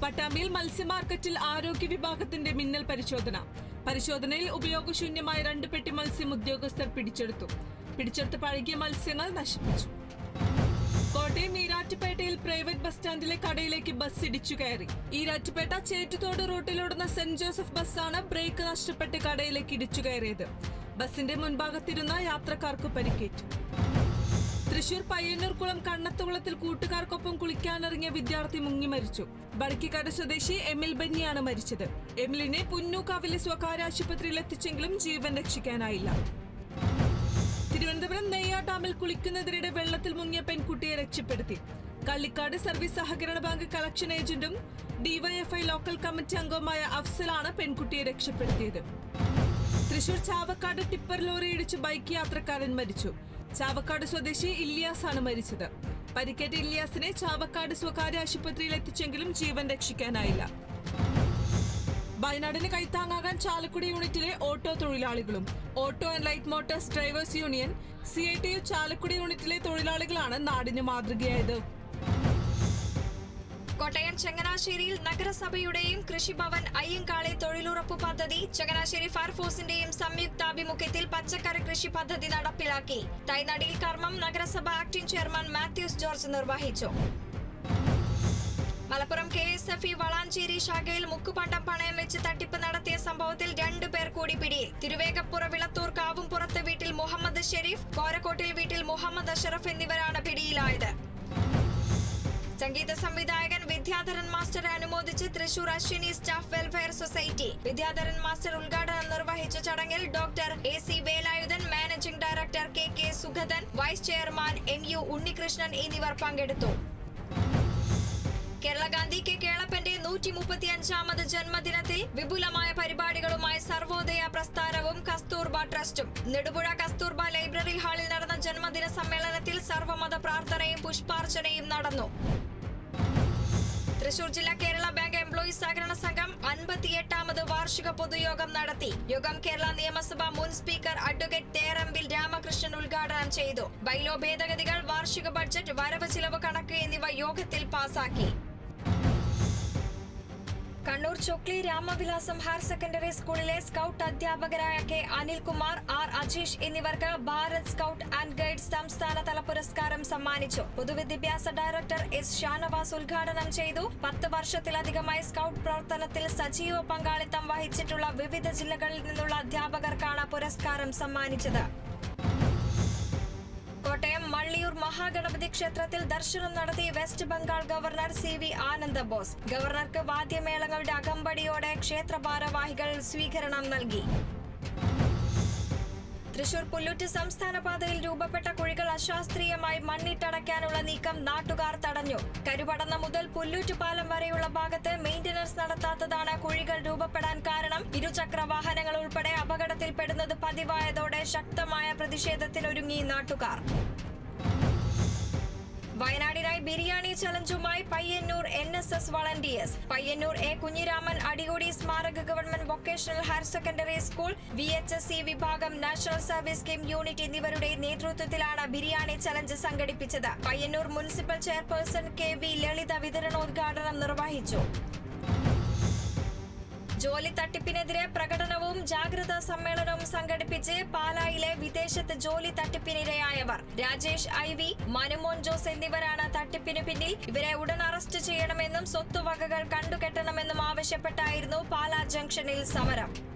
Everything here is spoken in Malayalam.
പട്ടാമ്പിയിൽ മത്സ്യ മാർക്കറ്റിൽ ആരോഗ്യ വിഭാഗത്തിന്റെ മിന്നൽ പരിശോധന പരിശോധനയിൽ ഉപയോഗശൂന്യമായ രണ്ട് പെട്ടി മത്സ്യം ഉദ്യോഗസ്ഥർ പിടിച്ചെടുത്തു പിടിച്ചെടുത്ത പഴകിയ മത്സ്യങ്ങൾ നശിപ്പിച്ചു കോട്ടയം ഈരാറ്റുപേട്ടയിൽ പ്രൈവറ്റ് ബസ് സ്റ്റാൻഡിലെ കടയിലേക്ക് ബസ് ഇടിച്ചു കയറി ഈരാറ്റുപേട്ട ചേറ്റുതോട് റൂട്ടിലോടുന്ന സെന്റ് ജോസഫ് ബസ്സാണ് ബ്രേക്ക് നഷ്ടപ്പെട്ട് കടയിലേക്ക് ഇടിച്ചു കയറിയത് ബസിന്റെ മുൻഭാഗത്തിരുന്ന യാത്രക്കാർക്ക് പരിക്കേറ്റു തൃശൂർ പയ്യന്നൂർകുളം കണ്ണത്തുകുളത്തിൽ കൂട്ടുകാർക്കൊപ്പം കുളിക്കാനിറങ്ങിയ വിദ്യാർത്ഥി മുങ്ങി മരിച്ചു ബടക്കിക്കാട് സ്വദേശി എമിൽ ബന്നിയാണ് മരിച്ചത് എമിലിനെ പുന്നൂക്കാവിലെ സ്വകാര്യ ആശുപത്രിയിൽ എത്തിച്ചെങ്കിലും ജീവൻ രക്ഷിക്കാനായില്ല തിരുവനന്തപുരം നെയ്യാർ ഡാമിൽ കുളിക്കുന്നതിനിടെ വെള്ളത്തിൽ മുങ്ങിയ പെൺകുട്ടിയെ രക്ഷപ്പെടുത്തി കള്ളിക്കാട് സർവീസ് സഹകരണ ബാങ്ക് കളക്ഷൻ ഏജന്റും ഡിവൈഎഫ്ഐ ലോക്കൽ കമ്മിറ്റി അംഗവുമായ അഫ്സലാണ് പെൺകുട്ടിയെ രക്ഷപ്പെടുത്തിയത് തൃശൂർ ചാവക്കാട് ടിപ്പർ ലോറി ഇടിച്ച് ബൈക്ക് യാത്രക്കാരൻ മരിച്ചു ചാവക്കാട് സ്വദേശി ഇല്യാസ് ആണ് മരിച്ചത് പരിക്കേറ്റ ഇല്യാസിനെ ചാവക്കാട് സ്വകാര്യ ആശുപത്രിയിൽ എത്തിച്ചെങ്കിലും ജീവൻ രക്ഷിക്കാനായില്ല വയനാടിന് കൈത്താങ്ങാകാൻ ചാലക്കുടി യൂണിറ്റിലെ ഓട്ടോ തൊഴിലാളികളും auto and light motors drivers union C I T U Chalakudy യൂണിറ്റിലെ തൊഴിലാളികളാണ് നാടിന് മാതൃകയായത് കോട്ടയം ചങ്ങനാശ്ശേരിയിൽ നഗരസഭയുടെയും കൃഷിഭവൻ അയ്യങ്കാളി തൊഴിലുറപ്പ് പദ്ധതി ചങ്ങനാശ്ശേരി ഫയർഫോഴ്സിന്റെയും സംയുക്താഭിമുഖ്യത്തിൽ പച്ചക്കറി കൃഷി പദ്ധതി നടപ്പിലാക്കി തൈനടിയിൽ കർമ്മം നഗരസഭ ആക്ടിംഗ് ചെയർമാൻ മാത്യൂസ് ജോർജ് നിർവഹിച്ചു Malappuram K S F E Valanchery ശാഖയിൽ മുക്കുപണ്ടം പണയം വെച്ച് തട്ടിപ്പ് നടത്തിയ സംഭവത്തിൽ രണ്ടു പേർ കൂടി പിടിയിൽ തിരുവേഗപ്പുറ വിളത്തൂർ കാവുംപുറത്ത് വീട്ടിൽ മുഹമ്മദ് ഷെരീഫ് കോരക്കോട്ടിൽ വീട്ടിൽ മുഹമ്മദ് അഷറഫ് എന്നിവരാണ് പിടിയിലായത് സംഗീത സംവിധായകൻ വിദ്യാധരൻ മാസ്റ്ററെ അനുമോദിച്ച് Thrissur Aswini staff welfare society Vidyadharan master ഉദ്ഘാടനം നിർവഹിച്ച ചടങ്ങിൽ doctor A C Velayudhan managing director K K Sugathan vice chairman M U Unnikrishnan എന്നിവർ പങ്കെടുത്തു കേരള ഗാന്ധി കെ കേളപ്പന്റെ നൂറ്റി മുപ്പത്തി അഞ്ചാമത് ജന്മദിനത്തിൽ വിപുലമായ പരിപാടികളുമായി സർവോദയ പ്രസ്ഥാനവും കസ്തൂർബ ട്രസ്റ്റും നെടുപുഴ കസ്തൂർബ ലൈബ്രറി ഹാളിൽ നടന്ന ജന്മദിന സമ്മേളനത്തിൽ സർവമത പ്രാർത്ഥനയും പുഷ്പാർച്ചനയും നടന്നു തൃശൂർ ജില്ലാ കേരള ബാങ്ക് എംപ്ലോയീസ് സഹകരണ സംഘം അൻപത്തിയെട്ടാമത് വാർഷിക പൊതുയോഗം നടത്തി യോഗം കേരള നിയമസഭ മുൻ സ്പീക്കർ അഡ്വക്കേറ്റ് തേറമ്പിൽ രാമകൃഷ്ണൻ ഉദ്ഘാടനം ചെയ്തു ബൈലോ ഭേദഗതികൾ വാർഷിക ബഡ്ജറ്റ് വരവ് ചിലവ് കണക്ക് എന്നിവ യോഗത്തിൽ പാസാക്കി കണ്ണൂർ ചൊക്ലി രാമവിലാസം ഹയർ സെക്കൻഡറി സ്കൂളിലെ സ്കൗട്ട് അധ്യാപകരായ കെ അനിൽകുമാർ ആർ അജീഷ് എന്നിവർക്ക് ഭാരത് സ്കൗട്ട് ആൻഡ് ഗൈഡ് സംസ്ഥാന തല പുരസ്കാരം സമ്മാനിച്ചു പൊതുവിദ്യാഭ്യാസ ഡയറക്ടർ എസ് ഷാനവാസ് ഉദ്ഘാടനം ചെയ്തു പത്ത് വർഷത്തിലധികമായി സ്കൗട്ട് പ്രവർത്തനത്തിൽ സജീവ പങ്കാളിത്തം വഹിച്ചിട്ടുള്ള വിവിധ ജില്ലകളിൽ നിന്നുള്ള അധ്യാപകർക്കാണ് പുരസ്കാരം സമ്മാനിച്ചത് കോട്ടയം മള്ളിയൂർ മഹാഗണപതി ക്ഷേത്രത്തിൽ ദർശനം നടത്തി West Bengal governor C V Ananda Bose ഗവർണർക്ക് വാദ്യമേളങ്ങളുടെ അകമ്പടിയോടെ ക്ഷേത്ര ഭാരവാഹികൾ സ്വീകരണം നൽകി തൃശൂർ പുല്ലൂറ്റ് സംസ്ഥാന പാതയിൽ രൂപപ്പെട്ട കുഴികൾ അശാസ്ത്രീയമായി മണ്ണിട്ടടയ്ക്കാനുള്ള നീക്കം നാട്ടുകാർ തടഞ്ഞു കരുപടന്ന മുതൽ പുല്ലൂറ്റ് പാലം വരെയുള്ള ഭാഗത്ത് മെയിന്റനൻസ് നടത്താത്തതാണ് കുഴികൾ രൂപപ്പെടാൻ കാരണം ഇരുചക്ര വാഹനങ്ങൾ ഉൾപ്പെടെ അപകടത്തിൽപ്പെടുന്നത് പതിവായതോടെ ശക്തമായ പ്രതിഷേധത്തിനൊരുങ്ങി നാട്ടുകാർ വയനാടിനായി ബിരിയാണി ചലഞ്ചുമായി Payyanur N S S volunteers Payyanur A Kunhiraman അടികൊടി സ്മാരക government vocational higher secondary school V H S C വിഭാഗം നാഷണൽ സർവീസ് സ്കീം യൂണിറ്റ് എന്നിവരുടെ നേതൃത്വത്തിലാണ് ബിരിയാണി ചലഞ്ച് സംഘടിപ്പിച്ചത് Payyanur municipal chairperson K V Lalitha വിതരണോദ്ഘാടനം നിർവഹിച്ചു ജോലി തട്ടിപ്പിനെതിരെ പ്രകടനവും ജാഗ്രതാ സമ്മേളനവും സംഘടിപ്പിച്ച് പാലായിലെ വിദേശത്ത് ജോലി തട്ടിപ്പിനിരയായവർ രാജേഷ് ഐ വി മനുമോൻ ജോസ് എന്നിവരാണ് തട്ടിപ്പിന് പിന്നിൽ ഇവരെ ഉടൻ അറസ്റ്റ് ചെയ്യണമെന്നും സ്വത്തുവകകൾ കണ്ടുകെട്ടണമെന്നും ആവശ്യപ്പെട്ടായിരുന്നു പാലാ ജംഗ്ഷനിൽ സമരം